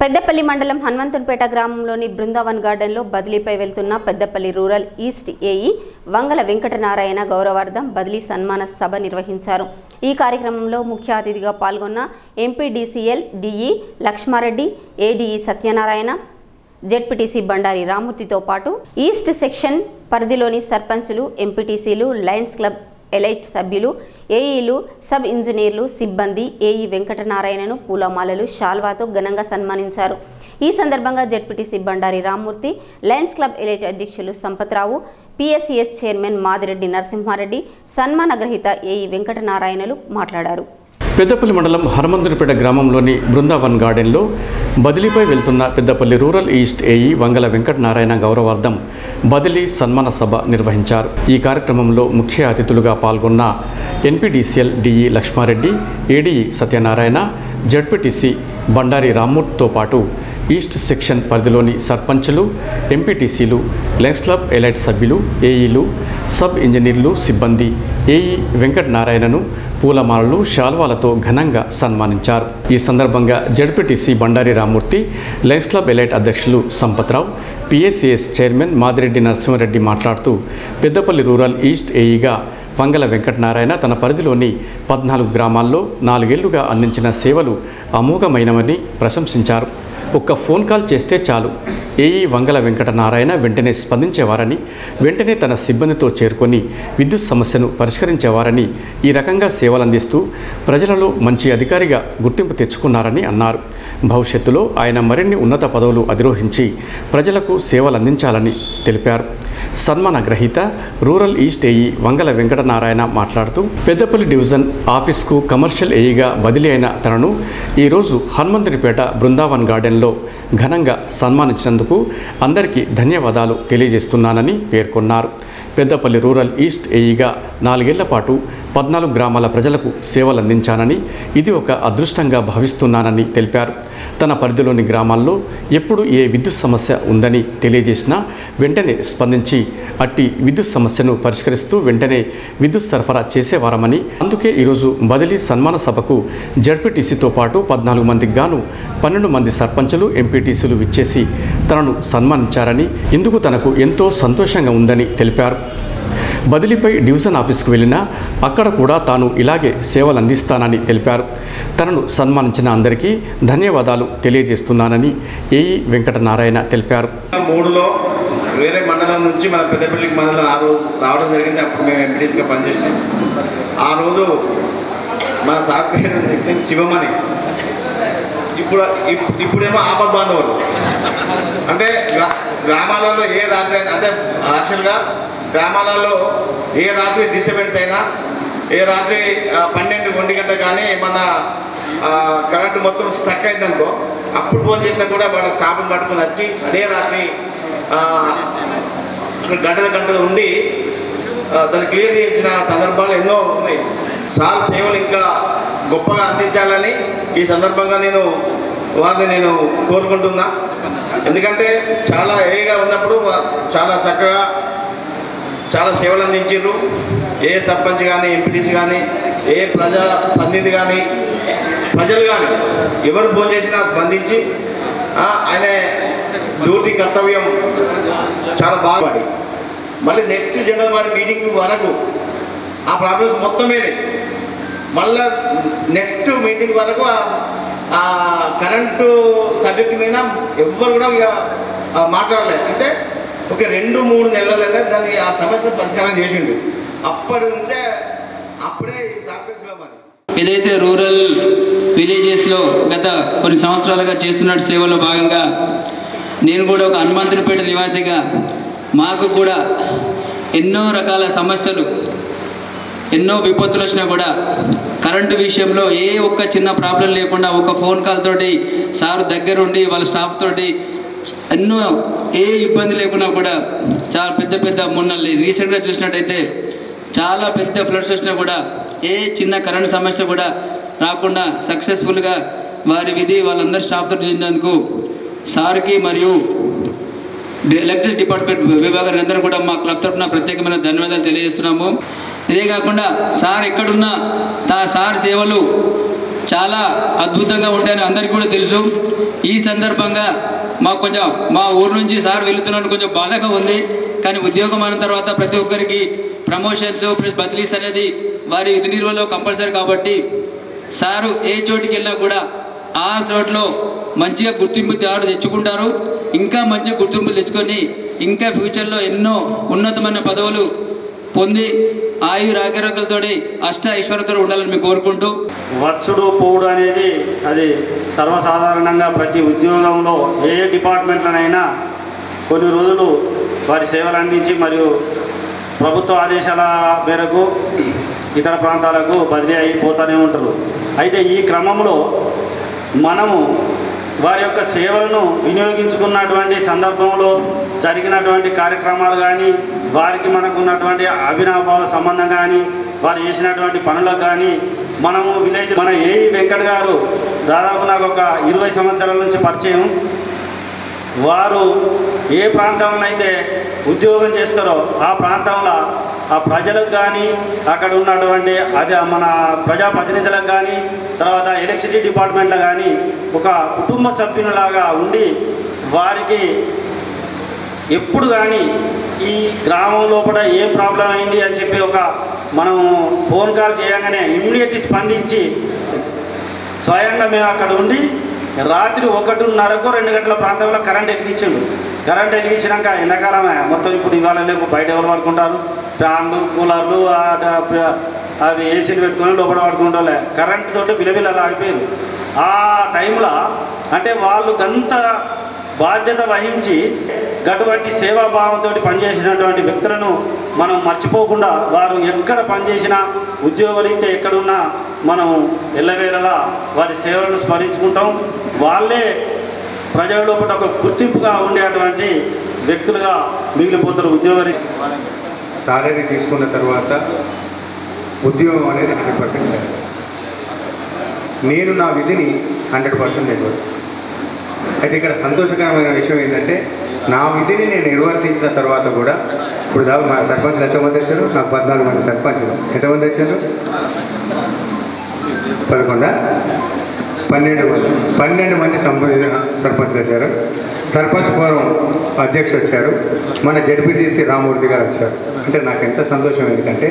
పెద్దపల్లి మండలం హనుమంతునిపేట గ్రామంలోని బృందావన్ గార్డెన్లో బదిలీపై వెళ్తున్న Peddapalli rural east AE Vangala Venkatanarayana గౌరవార్థం బదిలీ సన్మాన సభ నిర్వహించారు ఈ కార్యక్రమంలో ముఖ్య అతిథిగా పాల్గొన్న MPDCL DE Lakshma Reddy ADE Satyanarayana ZPTC Bandari రామూర్తితో పాటు ఈస్ట్ సెక్షన్ పరిధిలోని సర్పంచులు ఎంపీటీసీలు లయన్స్ క్లబ్ ఎలైట్ సభ్యులు ఏఈలు సబ్ ఇంజనీర్లు సిబ్బంది ఏఈ వెంకటనారాయణను పూలమాలలు షాల్వాతో ఘనంగా సన్మానించారు ఈ సందర్భంగా ZPTC Bandari Rammurthy Lions club elite అధ్యక్షులు సంపత్రావు పిఎస్సిఎస్ చైర్మన్ మాదిరెడ్డి నరసింహారెడ్డి సన్మాన గ్రహీత ఏఈ వెంకటనారాయణలు మాట్లాడారు పెద్దపల్లి మండలం హనుమంతునిపేట గ్రామంలోని బృందావన్ గార్డెన్లో బదిలీపై వెళ్తున్న Peddapalli rural east AE Vangala Venkatanarayana గౌరవార్థం బదిలీ సన్మాన సభ నిర్వహించారు ఈ కార్యక్రమంలో ముఖ్య అతిథులుగా పాల్గొన్న NPDCL DE Lakshma Reddy ADE Satyanarayana ZPTC Bandari రామ్మూర్తితో పాటు ఈస్ట్ సెక్షన్ పరిధిలోని సర్పంచులు ఎంపీటీసీలు లెన్స్ క్లబ్ ఎలైట్ సభ్యులు ఏఈలు సబ్ ఇంజనీర్లు సిబ్బంది ఏఈ వెంకటనారాయణను పూలమాలలు శాల్వాలతో ఘనంగా సన్మానించారు ఈ సందర్భంగా ZPTC Bandari Rammurthy Lions club elite అధ్యక్షులు సంపత్రావు పిఎస్సిఎస్ చైర్మన్ మాదిరెడ్డి నరసింహారెడ్డి మాట్లాడుతూ పెద్దపల్లి రూరల్ ఈస్ట్ ఏఈగా వంగల వెంకటనారాయణ తన పరిధిలోని పద్నాలుగు గ్రామాల్లో నాలుగేళ్లుగా అందించిన సేవలు అమోఘమైనవని ప్రశంసించారు ఒక్క ఫోన్ కాల్ చేస్తే చాలు ఏఈ వంగల వెంకటనారాయణ వెంటనే స్పందించేవారని వెంటనే తన సిబ్బందితో చేరుకొని విద్యుత్ సమస్యను పరిష్కరించేవారని ఈ రకంగా సేవలందిస్తూ ప్రజలలో మంచి అధికారిగా గుర్తింపు తెచ్చుకున్నారని అన్నారు భవిష్యత్తులో ఆయన మరిన్ని ఉన్నత పదవులు అధిరోహించి ప్రజలకు సేవలందించాలని తెలిపారు సన్మాన గ్రహీత rural east AE Vangala Venkatanarayana మాట్లాడుతూ పెద్దపల్లి డివిజన్ ఆఫీస్కు కమర్షియల్ ఏఈగా బదిలీ అయిన తనను ఈరోజు హనుమంతునిపేట బృందావన్ గార్డెన్లో ఘనంగా సన్మానించినందుకు అందరికీ ధన్యవాదాలు తెలియజేస్తున్నానని పేర్కొన్నారు పెద్దపల్లి రూరల్ ఈస్ట్ ఏఈగా నాలుగేళ్ల పాటు పద్నాలుగు గ్రామాల ప్రజలకు సేవలందించానని ఇది ఒక అదృష్టంగా భావిస్తున్నానని తెలిపారు తన పరిధిలోని గ్రామాల్లో ఎప్పుడు ఏ విద్యుత్ సమస్య ఉందని తెలియజేసినా వెంటనే స్పందించి అట్టి విద్యుత్ సమస్యను పరిష్కరిస్తూ వెంటనే విద్యుత్ సరఫరా చేసేవారమని అందుకే ఈరోజు బదిలీ సన్మాన సభకు జడ్పీటీసీతో పాటు పద్నాలుగు మందికి గాను పన్నెండు మంది సర్పంచులు ఎంపీటీసీలు విచ్చేసి తనను సన్మానించారని ఇందుకు తనకు ఎంతో సంతోషంగా ఉందని తెలిపారు బదిలీపై డివిజన్ ఆఫీస్కు వెళ్ళినా అక్కడ కూడా తాను ఇలాగే సేవలు అందిస్తానని తెలిపారు తనను సన్మానించిన అందరికీ ధన్యవాదాలు తెలియజేస్తున్నానని ఏఈ వెంకటనారాయణ తెలిపారు మూడులో వేరే మండలం నుంచి మన పెద్దపల్లికి మండలం ఆ రోజు రావడం జరిగింది అప్పుడు మేము ఎంపీటీసీగా పనిచేసినాం ఆ రోజు మన సార్ పేరు నిక్నేమ్ శివమణి ఇప్పుడు ఇప్- ఇప్పుడేమో ఆపద్ బాంధవుడు అంటే గ్రా- గ్రామాలలో ఏ రాత్రి అయినా అంటే యాక్చువల్గా గ్రామాలలో ఏ రాత్రి డిస్టర్బెన్స్ అయినా ఏ రాత్రి ఆ, పన్నెండు ఒంటి గంట కానీ ఏమన్నా ఆ, కరెంటు మొత్తం స్టక్ అయిందనుకో అప్పుడు ఫోన్ చేసినా కూడా వాళ్ళ స్టాఫ్ని పట్టుకొని వచ్చి అదే రాత్రి ఆ, గంటల గంటలు ఉండి ఆ, దాన్ని క్లియర్ చేయించిన సందర్భాలు ఎన్నో ఉన్నాయి సార్ సేవలు ఇంకా గొప్పగా అందించాలని ఈ సందర్భంగా నేను వారిని నేను కోరుకుంటున్నా ఎందుకంటే చాలా ఏగా ఉన్నప్పుడు వా- చాలా చక్కగా చాలా సేవలు అందించారు ఏ సర్పంచ్ కానీ ఎంపీటీసీ కానీ ఏ ప్రజా ప్రతినిధి కానీ ప్రజలు కానీ ఎవరు ఫోన్ చేసినా స్పందించి ఆ, ఆయన డ్యూటీ కర్తవ్యం చాలా బాగా పడి. మళ్ళీ నెక్స్ట్ జనరల్ వాడి మీటింగ్ వరకు ఆ ప్రాబ్లమ్స్ మొత్తం మీదే మళ్ళా నెక్స్ట్ మీటింగ్ వరకు ఆ- ఆ కరెంటు సబ్జెక్ట్ మీద ఎవ్వరు కూడా ఇక ఆ, మాట్లాడలేదు అంటే ఒక రెండు మూడు నెలలనే దాన్ని ఆ సమస్యను పరిష్కారం చేసిండు అప్పటి నుంచే అప్పుడే ఈ సాఫ్ట్వేర్ మరి ఏదైతే రూరల్ విలేజెస్లో గత కొన్ని సంవత్సరాలుగా చేస్తున్న సేవలో భాగంగా నేను కూడా ఒక హనుమంతునిపేట నివాసిగా మాకు కూడా ఎన్నో రకాల సమస్యలు ఎన్నో విపత్తులు వచ్చినా కూడా కరెంటు విషయంలో ఏ ఒక్క చిన్న ప్రాబ్లం లేకుండా ఒక ఫోన్ కాల్ తోటి సార్ దగ్గరుండి వాళ్ళ స్టాఫ్ తోటి ఎన్నో ఏ ఇబ్బంది లేకున్నా కూడా చాలా పెద్ద పెద్ద మొన్న రీసెంట్గా చూసినట్టయితే చాలా పెద్ద ఫ్లడ్స్ వచ్చినా కూడా ఏ చిన్న కరెంట్ సమస్య కూడా రాకుండా సక్సెస్ఫుల్గా వారి విధి వాళ్ళందరి స్టాఫ్తో చేసినందుకు సార్కి మరియు ఎలక్ట్రిక్ డిపార్ట్మెంట్ విభాగానికి అందరూ కూడా మా క్లబ్ తరఫున ప్రత్యేకమైన ధన్యవాదాలు తెలియజేస్తున్నాము ఇదే కాకుండా సార్ ఎక్కడున్నా తా సార్ సేవలు చాలా అద్భుతంగా ఉంటాయని అందరికీ కూడా తెలుసు ఈ సందర్భంగా మాకు కొంచెం మా ఊరు నుంచి సార్ వెళుతున్నాను కొంచెం బాధగా ఉంది కానీ ఉద్యోగం అయిన తర్వాత ప్రతి ఒక్కరికి ప్రమోషన్స్ ప్లస్ బదిలీస్ అనేది వారి విధి నిర్వహణలో కంపల్సరీ కాబట్టి సారు ఏ చోటికి వెళ్ళినా కూడా ఆ చోట్లో మంచిగా గుర్తింపు తయారు తెచ్చుకుంటారు ఇంకా మంచిగా గుర్తింపు తెచ్చుకొని ఇంకా ఫ్యూచర్లో ఎన్నో ఉన్నతమైన పదవులు పొంది ఆయుర ఆరోగ్యాలతోటి అష్ట ఐశ్వర్యతో ఉండాలని మేము కోరుకుంటూ వచ్చుడు పోవుడు అనేది అది సర్వసాధారణంగా ప్రతి ఉద్యోగంలో ఏ ఏ డిపార్ట్మెంట్లనైనా కొన్ని రోజులు వారి సేవలు అందించి మరియు ప్రభుత్వ ఆదేశాల మేరకు ఇతర ప్రాంతాలకు బదిలీ అయిపోతూనే ఉంటారు అయితే ఈ క్రమంలో మనము వారి యొక్క సేవలను వినియోగించుకున్నటువంటి సందర్భంలో జరిగినటువంటి కార్యక్రమాలు కానీ వారికి మనకు ఉన్నటువంటి అవినాభావ సంబంధం కానీ వారు చేసినటువంటి పనులకు కానీ మనము విలేజ్ మన ఏ వెంకట్ గారు దాదాపు నాకు ఒక ఇరవై సంవత్సరాల నుంచి పరిచయం వారు ఏ ప్రాంతంలో అయితే ఉద్యోగం చేస్తారో ఆ ప్రాంతంలో ఆ ప్రజలకు కానీ అక్కడ ఉన్నటువంటి అదే మన ప్రజాప్రతినిధులకు కానీ తర్వాత ఎలక్ట్రిసిటీ డిపార్ట్మెంట్లో కానీ ఒక కుటుంబ సభ్యునిలాగా ఉండి వారికి ఎప్పుడు కానీ ఈ గ్రామం లోపల ఏ ప్రాబ్లం అయింది అని చెప్పి ఒక మనం ఫోన్ కాల్ చేయగానే ఇమ్మీడియట్లీ స్పందించి స్వయంగా మేము అక్కడ ఉండి రాత్రి ఒకటిన్నరకు రెండు గంటల ప్రాంతంలో కరెంట్ వెలిగించిండు కరెంట్ వెలిగించినాక ఎండాకాలమే మొత్తం ఇప్పుడు ఇవాళ లేపు బయట ఎవరు పడుకుంటారు ఫ్యాన్లు కూలర్లు ఆ డ- అవి ఏసీలు పెట్టుకొని లోపల పడుకుంటాలే కరెంట్ తోటి విలవిలలా ఆడిపోయారు ఆ టైంలో అంటే వాళ్ళు గంత బాధ్యత వహించి అటువంటి సేవాభావంతో పనిచేసినటువంటి వ్యక్తులను మనం మర్చిపోకుండా వారు ఎక్కడ పనిచేసినా ఉద్యోగరీత్యా ఎక్కడున్నా మనం ఎల్లవేళలా వారి సేవలను స్మరించుకుంటాం వాళ్ళే ప్రజల లోపల ఒక గుర్తింపుగా ఉండేటువంటి వ్యక్తులుగా మిగిలిపోతారు ఉద్యోగరీత్యా సాలరీ తీసుకున్న తర్వాత ఉద్యోగం అనేది హండ్రెడ్ పర్సెంట్ సాలరీ నేను నా విధిని హండ్రెడ్ పర్సెంట్ నిర్వర్తి అయితే ఇక్కడ సంతోషకరమైన విషయం ఏంటంటే నా విధిని నేను నిర్వర్తించిన తర్వాత కూడా ఇప్పుడు దాకా మా సర్పంచ్లు ఎంతమంది వచ్చారు నాకు పద్నాలుగు మంది సర్పంచ్లు ఎంతమంది వచ్చారు పదకొండా పన్నెండు మంది పన్నెండు మంది సంబంధించిన సర్పంచ్లు వచ్చారు సర్పంచ్ ఫోరం అధ్యక్షుడు వచ్చారు మన జడ్పీటీసీ రామూర్తి గారు వచ్చారు అంటే నాకు ఎంత సంతోషం ఎందుకంటే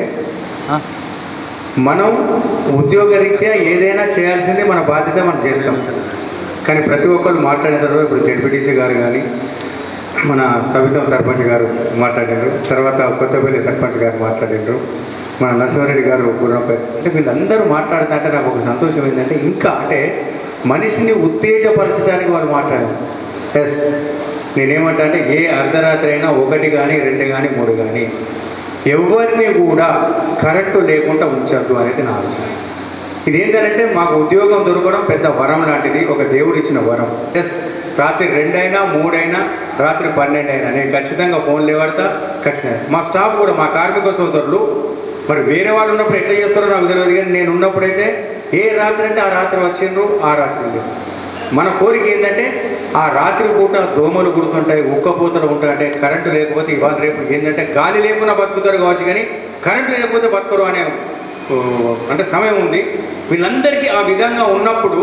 మనం ఉద్యోగరీత్యా ఏదైనా చేయాల్సింది మన బాధ్యత మనం చేస్తాం కానీ ప్రతి ఒక్కరు మాట్లాడిన తర్వాత ఇప్పుడు జడ్పీటీసీ గారు కానీ మన సవితం సర్పంచ్ గారు మాట్లాడారు తర్వాత కొత్తపల్లి సర్పంచ్ గారు మాట్లాడారు మన నరసింహారెడ్డి గారు గుర్రంపై అంటే వీళ్ళందరూ మాట్లాడుతా అంటే నాకు ఒక సంతోషం ఏంటంటే ఇంకా అంటే మనిషిని ఉత్తేజపరచడానికి వాళ్ళు మాట్లాడారు ఎస్ నేనేమంటా అంటే ఏ అర్ధరాత్రి అయినా ఒకటి కానీ రెండు కానీ మూడు కానీ ఎవరిని కూడా కరెక్ట్ లేకుండా ఉంచద్దు అనేది నా ఆలోచన ఇది ఏంటంటే మాకు ఉద్యోగం దొరకడం పెద్ద వరం లాంటిది ఒక దేవుడు ఇచ్చిన వరం ఎస్ రాత్రి రెండైనా మూడైనా రాత్రి పన్నెండు అయినా నేను ఖచ్చితంగా ఫోన్ లేవాడతా ఖచ్చితంగా మా స్టాఫ్ కూడా మా కార్మిక సోదరులు మరి వేరే వాళ్ళు ఉన్నప్పుడు ఎట్లా చేస్తారో నాకు తెలియదు కానీ నేను ఉన్నప్పుడైతే ఏ రాత్రి అంటే ఆ రాత్రి వచ్చిండ్రు ఆ రాత్రి లేదు మన కోరిక ఏంటంటే ఆ రాత్రి పూట దోమలు గుర్తుంటాయి ఉక్కపోతలు ఉంటాయంటే కరెంటు లేకపోతే ఇవాళ రేపు ఏంటంటే గాలి లేకుండా బతుకుతారు కావచ్చు కానీ కరెంటు లేకపోతే బతకరు అనే ఓ, అంటే సమయం ఉంది వీళ్ళందరికీ ఆ విధంగా ఉన్నప్పుడు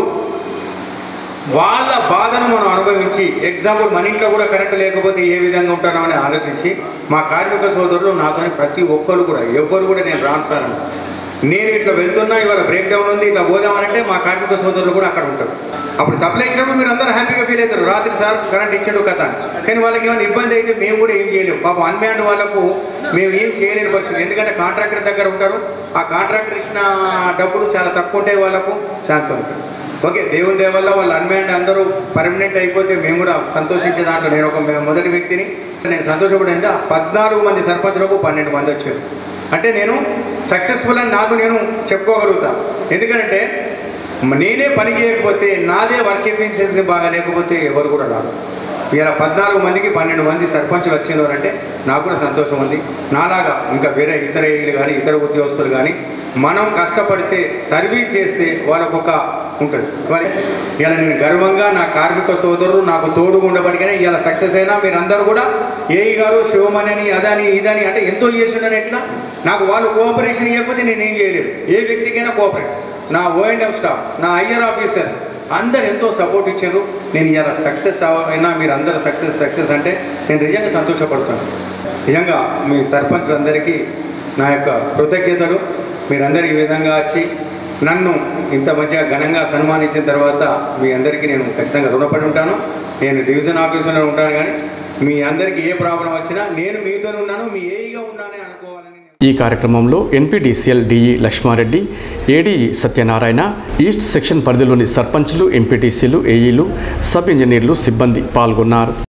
వాళ్ళ బాధను మనం అనుభవించి ఎగ్జాంపుల్ మన ఇంట్లో కూడా కరెంటు లేకపోతే ఏ విధంగా ఉంటానో అని ఆలోచించి మా కార్మిక సోదరులు నాతోని ప్రతి ఒక్కరు కూడా ఎవ్వరు కూడా నేను రాను సార్ అన్నారు. నేను ఇట్లా వెళ్తున్నా ఇవాళ బ్రేక్ డౌన్ ఉంది ఇట్లా పోదామనంటే మా కార్మిక సోదరులు కూడా అక్కడ ఉంటారు అప్పుడు సప్లై ఇచ్చినప్పుడు మీరు అందరూ హ్యాపీగా ఫీల్ అవుతారు రాత్రి సార్ కరెంట్ ఇచ్చాడు కథ అని. కానీ వాళ్ళకి ఏమైనా ఇబ్బంది అయితే మేము కూడా ఏం చేయలేము పాపం అన్మ్యాన్డ్ వాళ్ళకు మేము ఏం చేయలేని పరిస్థితి ఎందుకంటే కాంట్రాక్టర్ దగ్గర ఉంటారు ఆ కాంట్రాక్టర్ ఇచ్చిన డబ్బులు చాలా తక్కువ ఉంటాయి వాళ్ళకు దాంతో ఉంటారు ఓకే దేవుని దయ వల్ల వాళ్ళు అన్మ్యాన్డ్ అందరూ పర్మనెంట్ అయిపోతే మేము కూడా సంతోషించే దాంట్లో నేను ఒక మే- మొదటి వ్యక్తిని నేను సంతోషపడింది ఆ పద్నాలుగు మంది సర్పంచులకు పన్నెండు మంది వచ్చారు అంటే నేను సక్సెస్ఫుల్ అని నాకు నేను చెప్పుకోగలుగుతా ఎందుకంటే మ- నేనే పని చేయకపోతే నాదే వర్క్ ఎఫిషియన్సీ బాగా లేకపోతే ఎవరు కూడా రాదు ఇలా పద్నాలుగు మందికి పన్నెండు మంది సర్పంచులు వచ్చిందో అంటే నాకు కూడా సంతోషం ఉంది నాలాగా ఇంకా వేరే ఇతర ఏలు కానీ ఇతర ఉద్యోగస్తులు కానీ మనం కష్టపడితే సర్వీస్ చేస్తే వాళ్ళకు ఒక ఉంటుంది మరి ఇలా నేను గర్వంగా నా కార్మిక సోదరులు నాకు తోడుగా ఉండబడిగానే ఇలా సక్సెస్ అయినా మీరందరూ కూడా ఏఈ గారు శివమణి అని అదని ఇదని అంటే ఎంతో చేసిండని ఎట్లా నాకు వాళ్ళు కోఆపరేషన్ ఇవ్వకపోతే నేను ఏం చేయలేను ఏ వ్యక్తికైనా కోఆపరేట్ నా ఓఎండ్ఎం స్టాఫ్ నా ఐఆర్ ఆఫీసర్స్ అందరు ఎంతో సపోర్ట్ ఇచ్చారు నేను ఇలా సక్సెస్ అయినా మీరు అందరు సక్సెస్ సక్సెస్ అంటే నేను నిజంగా సంతోషపడుతాను నిజంగా మీ సర్పంచులందరికీ నా యొక్క కృతజ్ఞతలు మీరందరూ ఈ విధంగా వచ్చి నన్ను ఇంత మంచిగా ఘనంగా సన్మానించిన తర్వాత మీ అందరికీ నేను ఖచ్చితంగా రుణపడి ఉంటాను నేను డివిజన్ ఆఫీసులో ఉంటాను కానీ మీ అందరికీ ఏ ప్రాబ్లం వచ్చినా నేను మీతో ఉన్నాను మీ ఏఈగా ఉన్నానని అనుకోవాలని ఈ కార్యక్రమంలో NPDCL DE Lakshma Reddy ADE Satyanarayana east section పరిధిలోని సర్పంచ్లు ఎంపీటీసీలు ఏఈలు సబ్ ఇంజనీర్లు సిబ్బంది పాల్గొన్నారు